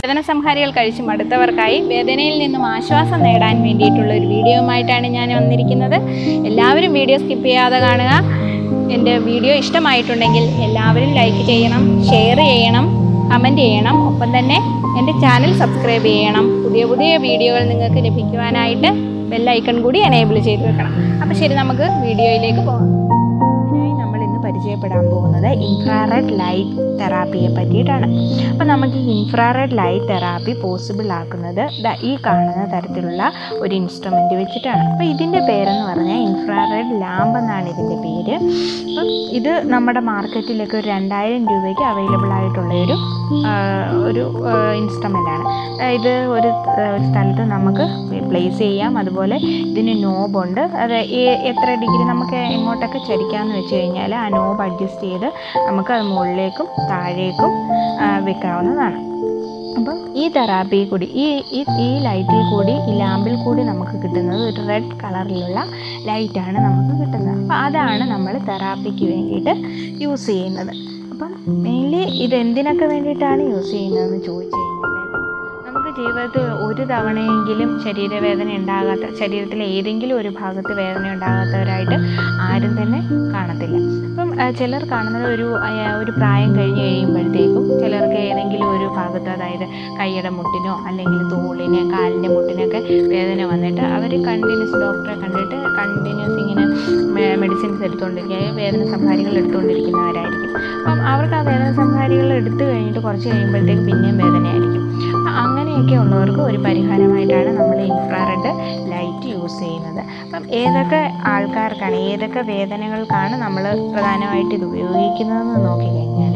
വേദന സംഹാരികൾ കഴിച്ച് മടുത്തവർക്കായി വേദനയിൽ നിന്നും ആശ്വാസം നേടാൻ വേണ്ടിയിട്ടുള്ള ഒരു വീഡിയോയുമായിട്ടാണ് ഞാൻ വന്നിരിക്കുന്നത് എല്ലാവരും വീഡിയോ സ്കിപ്പ് ചെയ്യാതെ കാണുക എൻ്റെ വീഡിയോ ഇഷ്ടമായിട്ടുണ്ടെങ്കിൽ എല്ലാവരും ലൈക്ക് ചെയ്യണം ഷെയർ ചെയ്യണം കമൻറ്റ് ചെയ്യണം ഒപ്പം തന്നെ എൻ്റെ ചാനൽ സബ്സ്ക്രൈബ് ചെയ്യണം പുതിയ പുതിയ വീഡിയോകൾ നിങ്ങൾക്ക് ലഭിക്കുവാനായിട്ട് ബെല്ലൈക്കൺ കൂടി എനേബിൾ ചെയ്ത് വെക്കണം അപ്പോൾ ശരി നമുക്ക് വീഡിയോയിലേക്ക് പോകാം ഇതിനായി നമ്മൾ ഇന്ന് പരിചയപ്പെടാൻ പോകുന്നത് ഇൻഫ്രാറെഡ് ലൈറ്റ് തെറാപ്പിയെ പറ്റിയിട്ടാണ് അപ്പോൾ നമുക്ക് ഈ ഇൻഫ്രാറെഡ് ലൈറ്റ് തെറാപ്പി പോസിബിൾ ആക്കുന്നത് ദാ ഈ കാണുന്ന തരത്തിലുള്ള ഒരു ഇൻസ്ട്രുമെൻ്റ് വെച്ചിട്ടാണ് അപ്പോൾ ഇതിൻ്റെ പേരെന്ന് പറഞ്ഞാൽ ഇൻഫ്രാറെഡ് ലാമ്പ് എന്നാണ് ഇതിൻ്റെ പേര് അപ്പം ഇത് നമ്മുടെ മാർക്കറ്റിലൊക്കെ ഒരു രണ്ടായിരം രൂപയ്ക്ക് അവൈലബിൾ ആയിട്ടുള്ള ഒരു ആ, ഒരു ഇൻസ്ട്രുമെൻ്റാണ് ഇത് ഒരു ആ, ഒരു സ്ഥലത്ത് നമുക്ക് പ്ലേസ് ചെയ്യാം അതുപോലെ ഇതിന് നോബുണ്ട് അത് ഏ- എത്ര ഡിഗ്രി നമുക്ക് എങ്ങോട്ടൊക്കെ ചരിക്കാമെന്ന് വെച്ച് കഴിഞ്ഞാൽ ആ നോബ് അഡ്ജസ്റ്റ് ചെയ്ത് നമുക്ക് അത് മുകളിലേക്കും താഴേക്കും ആ, വെക്കാവുന്നതാണ് അപ്പം ഈ തെറാപ്പി കൂടി ഈ ഈ ഈ ലൈറ്റിൽ കൂടി ഈ ലാമ്പിൽ കൂടി നമുക്ക് കിട്ടുന്നത് ഒരു റെഡ് കളറിലുള്ള ലൈറ്റാണ് നമുക്ക് കിട്ടുന്നത് അപ്പോൾ അതാണ് നമ്മൾ തെറാപ്പിക്ക് വേണ്ടിയിട്ട് യൂസ് ചെയ്യുന്നത് അപ്പം മെയിൻലി ഇത് എന്തിനൊക്കെ വേണ്ടിയിട്ടാണ് യൂസ് ചെയ്യുന്നതെന്ന് ചോദിച്ചു കഴിഞ്ഞാൽ നമുക്ക് ജീവിതത്തിൽ ഒരു തവണയെങ്കിലും ശരീരവേദന ഉണ്ടാകാത്ത ശരീരത്തിലെ ഏതെങ്കിലും ഒരു ഭാഗത്ത് വേദന ഉണ്ടാകാത്തവരായിട്ട് ആരും തന്നെ കാണത്തില്ല അപ്പം ആ, ചിലർ കാണുന്നത് ഒരു ആ, ഒരു പ്രായം കഴിഞ്ഞ് കഴിയുമ്പോഴത്തേക്കും ചിലർക്ക് ഏതെങ്കിലും ഒരു ഭാഗത്ത് അതായത് കൈയുടെ മുട്ടിനോ അല്ലെങ്കിൽ തോളിന് കാലിൻ്റെ മുട്ടിനൊക്കെ വേദന വന്നിട്ട് അവർ കണ്ടിന്യൂസ് ഡോക്ടറെ കണ്ടിട്ട് കണ്ടിന്യൂസ് ഇങ്ങനെ മെഡിസിൻസ് എടുത്തുകൊണ്ടിരിക്കുക വേദന സംഹാരികൾ എടുത്തുകൊണ്ടിരിക്കുന്നവരായിരിക്കും അപ്പം അവർക്ക് ആ വേദന സംഹാരികൾ എടുത്തു കഴിഞ്ഞിട്ട് കുറച്ച് കഴിയുമ്പോഴത്തേക്ക് പിന്നെയും വേദനയായിരിക്കും അപ്പം അങ്ങനെയൊക്കെ ഉള്ളവർക്ക് ഒരു പരിഹാരമായിട്ടാണ് നമ്മൾ ഇൻഫ്രാറെഡ് ലൈറ്റ് യൂസ് ചെയ്യുന്നത് അപ്പം ഏതൊക്കെ ആൾക്കാർക്കാണ് ഏതൊക്കെ വേദനകൾക്കാണ് നമ്മൾ പ്രധാനമായിട്ട് ഇത് ഉപയോഗിക്കുന്നതെന്ന് നോക്കിക്കഴിഞ്ഞാൽ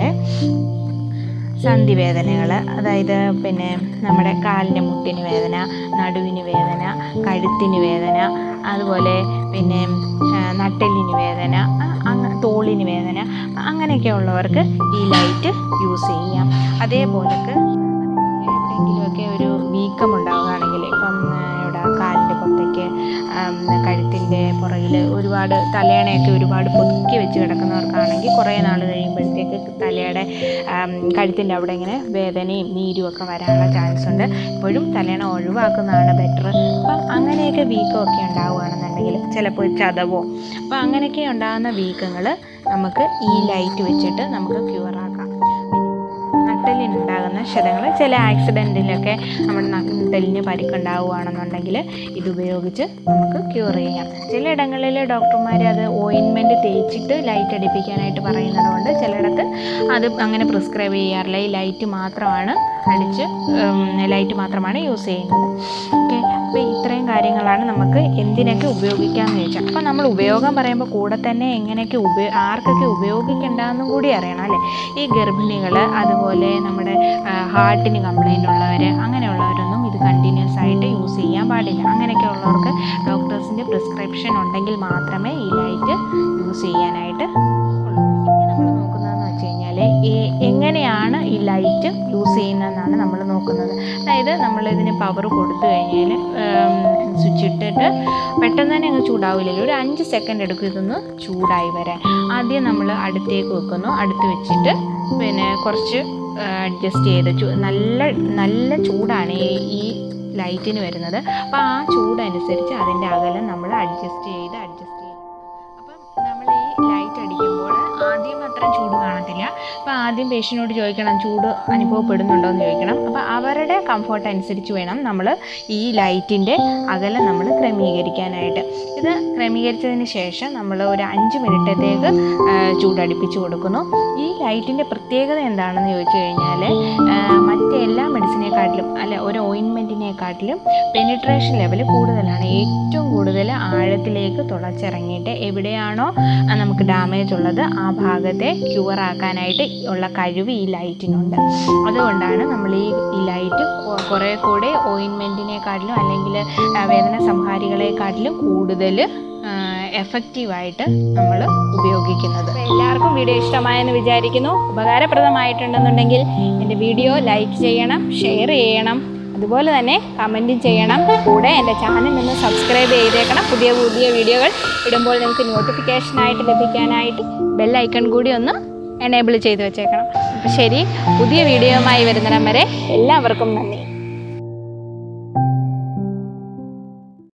സന്ധിവേദനകൾ അതായത് പിന്നെ നമ്മുടെ കാലിൻ്റെ മുട്ടിന് വേദന നടുവിന് വേദന കഴുത്തിന് വേദന അതുപോലെ പിന്നെ ആ, നട്ടെല്ലിന് വേദന ആ, അങ്ങ തോളിന് വേദന അങ്ങനെയൊക്കെ ഉള്ളവർക്ക് ഈ ലൈറ്റ് യൂസ് ചെയ്യാം അതേപോലൊക്കെ എവിടെയെങ്കിലുമൊക്കെ ഒരു വീക്കം ഉണ്ടാവുകയാണെങ്കിൽ ഇപ്പം ആ, ഇവിടെ കാലിൻ്റെ പുറത്തേക്ക് ആം, കഴുത്തിൻ്റെ പുറകിൽ ഒരുപാട് തലയണയൊക്കെ ഒരുപാട് പൊക്കി വെച്ച് കിടക്കുന്നവർക്കാണെങ്കിൽ കുറേ നാൾ കഴിയുമ്പോഴത്തേക്ക് തലയുടെ ആം, കഴുത്തിൻ്റെ അവിടെ ഇങ്ങനെ വേദനയും നീരും ഒക്കെ വരാനുള്ള ചാൻസ് ഉണ്ട് എപ്പോഴും തലയണ ഒഴിവാക്കുന്നതാണ് ബെറ്റർ അപ്പം അങ്ങനെയൊക്കെ വീക്കമൊക്കെ ഉണ്ടാവുകയാണെന്നുണ്ടെങ്കിൽ ചിലപ്പോൾ ചതവോ അപ്പോൾ അങ്ങനെയൊക്കെ ഉണ്ടാകുന്ന വീക്കങ്ങൾ നമുക്ക് ഈ ലൈറ്റ് വെച്ചിട്ട് നമുക്ക് ക്യൂർ ആക്കാം നട്ടലിനുണ്ടാകുന്ന ക്ഷതങ്ങൾ ചില ആക്സിഡൻറ്റിലൊക്കെ നമ്മുടെ നട്ടലിന് പരിക്കുണ്ടാവുകയാണെന്നുണ്ടെങ്കിൽ ഇത് ഉപയോഗിച്ച് നമുക്ക് ക്യൂർ ചെയ്യാം ചിലയിടങ്ങളിൽ ഡോക്ടർമാർ അത് ഓയിൻമെൻറ്റ് തേച്ചിട്ട് ലൈറ്റ് അടിപ്പിക്കാനായിട്ട് പറയുന്നതുകൊണ്ട് ചിലയിടത്ത് അത് അങ്ങനെ പ്രിസ്ക്രൈബ് ചെയ്യാറില്ല ഈ ലൈറ്റ് മാത്രമാണ് അടിച്ച് ലൈറ്റ് മാത്രമാണ് യൂസ് ചെയ്യുന്നത് ഓക്കെ അപ്പോൾ ഇത്രയും കാര്യങ്ങളാണ് നമുക്ക് എന്തിനൊക്കെ ഉപയോഗിക്കാമെന്ന് ചോദിച്ചാൽ അപ്പോൾ നമ്മൾ ഉപയോഗം പറയുമ്പോൾ കൂടെ തന്നെ എങ്ങനെയൊക്കെ ഉപയോ ആർക്കൊക്കെ ഉപയോഗിക്കേണ്ടതെന്നും കൂടി അറിയണം അല്ലേ ഈ ഗർഭിണികൾ അതുപോലെ നമ്മുടെ ഹാർട്ടിന് കംപ്ലൈൻ്റ് ഉള്ളവർ അങ്ങനെയുള്ളവരൊന്നും ഇത് കണ്ടിന്യൂസ് ആയിട്ട് യൂസ് ചെയ്യാൻ പാടില്ല അങ്ങനെയൊക്കെ ഉള്ളവർക്ക് ഡോക്ടേഴ്സിൻ്റെ പ്രിസ്ക്രിപ്ഷൻ ഉണ്ടെങ്കിൽ മാത്രമേ ഈ ലൈറ്റ് യൂസ് ചെയ്യാനായിട്ട് ഉള്ളൂ ഇനി നമ്മൾ നോക്കുന്നതെന്ന് വെച്ച് കഴിഞ്ഞാൽ എങ്ങനെയാണ് ഈ ലൈറ്റ് യൂസ് ചെയ്യുന്നതെന്നാണ് നമ്മൾ നോക്കുന്നത് അതായത് നമ്മളിതിന് പവർ കൊടുത്തു കഴിഞ്ഞാൽ സ്വിച്ച് ഇട്ടിട്ട് പെട്ടെന്ന് തന്നെ അങ്ങ് ചൂടാവില്ലല്ലോ ഒരു അഞ്ച് സെക്കൻഡ് എടുക്കും ഇതൊന്ന് ചൂടായി വരാൻ ആദ്യം നമ്മൾ അടുത്തേക്ക് വെക്കുന്നു അടുത്ത് വെച്ചിട്ട് പിന്നെ കുറച്ച് അഡ്ജസ്റ്റ് ചെയ്ത് ചു- നല്ല നല്ല ചൂടാണ് ഈ ഈ ലൈറ്റിന് വരുന്നത് അപ്പോൾ ആ ചൂടനുസരിച്ച് അതിൻ്റെ അകലം നമ്മൾ അഡ്ജസ്റ്റ് ചെയ്ത് അഡ്ജസ്റ്റ് ചെയ്ത് അപ്പം നമ്മൾ ഈ ലൈറ്റ് അടിക്കുമ്പോൾ ആദ്യം അത്ര ചൂട് കാണത്തില്ല അപ്പോൾ ആദ്യം പേഷ്യനോട് ചോദിക്കണം ചൂട് അനുഭവപ്പെടുന്നുണ്ടോ എന്ന് ചോദിക്കണം അപ്പോൾ അവരുടെ കംഫർട്ട് അനുസരിച്ച് വേണം നമ്മൾ ഈ ലൈറ്റിൻ്റെ അകലം നമ്മൾ ക്രമീകരിക്കാനായിട്ട് ഇത് ക്രമീകരിച്ചതിന് ശേഷം നമ്മൾ ഒരു അഞ്ച് മിനിറ്റത്തേക്ക് ആ, ചൂടടുപ്പിച്ച് കൊടുക്കുന്നു ഈ ലൈറ്റിൻ്റെ പ്രത്യേകത എന്താണെന്ന് ചോദിച്ചു കഴിഞ്ഞാൽ മറ്റെല്ലാ മെഡിസിനെക്കാട്ടിലും അല്ല ഒരു ഓയിൻമെൻറ്റിനെക്കാട്ടിലും പെനിട്രേഷൻ ലെവൽ കൂടുതലാണ് ഏറ്റവും കൂടുതൽ ആഴത്തിലേക്ക് തുളച്ചിറങ്ങിയിട്ട് എവിടെയാണോ ആ, നമുക്ക് ഡാമേജ് ഉള്ളത് ആ ഭാഗത്തെ ക്യൂർ ആക്കാനായിട്ട് ഉള്ള കഴിവ് ഈ ലൈറ്റിനുണ്ട് അതുകൊണ്ടാണ് നമ്മൾ ഈ ഈ ലൈറ്റ് കുറേ കൂടെ ഓയിൻമെൻറ്റിനെക്കാട്ടിലും അല്ലെങ്കിൽ ആ, വേദന സംഹാരികളെക്കാട്ടിലും കൂടുതൽ എഫക്റ്റീവായിട്ട് നമ്മൾ ഉപയോഗിക്കുന്നത് അപ്പോൾ എല്ലാവർക്കും വീഡിയോ ഇഷ്ടമായെന്ന് വിചാരിക്കുന്നു ഉപകാരപ്രദമായിട്ടുണ്ടെന്നുണ്ടെങ്കിൽ എൻ്റെ വീഡിയോ ലൈക്ക് ചെയ്യണം ഷെയർ ചെയ്യണം അതുപോലെ തന്നെ കമൻറ്റും ചെയ്യണം കൂടെ എൻ്റെ ചാനൽ നിന്ന് സബ്സ്ക്രൈബ് ചെയ്തേക്കണം പുതിയ പുതിയ വീഡിയോകൾ ഇടുമ്പോൾ നിങ്ങൾക്ക് നോട്ടിഫിക്കേഷനായിട്ട് ലഭിക്കാനായിട്ട് ബെൽ ഐക്കൺ കൂടി ഒന്ന് എനേബിൾ ചെയ്ത് വെച്ചേക്കണം അപ്പോൾ ശരി പുതിയ വീഡിയോയുമായി വരുന്നിടം വരെ എല്ലാവർക്കും നന്ദി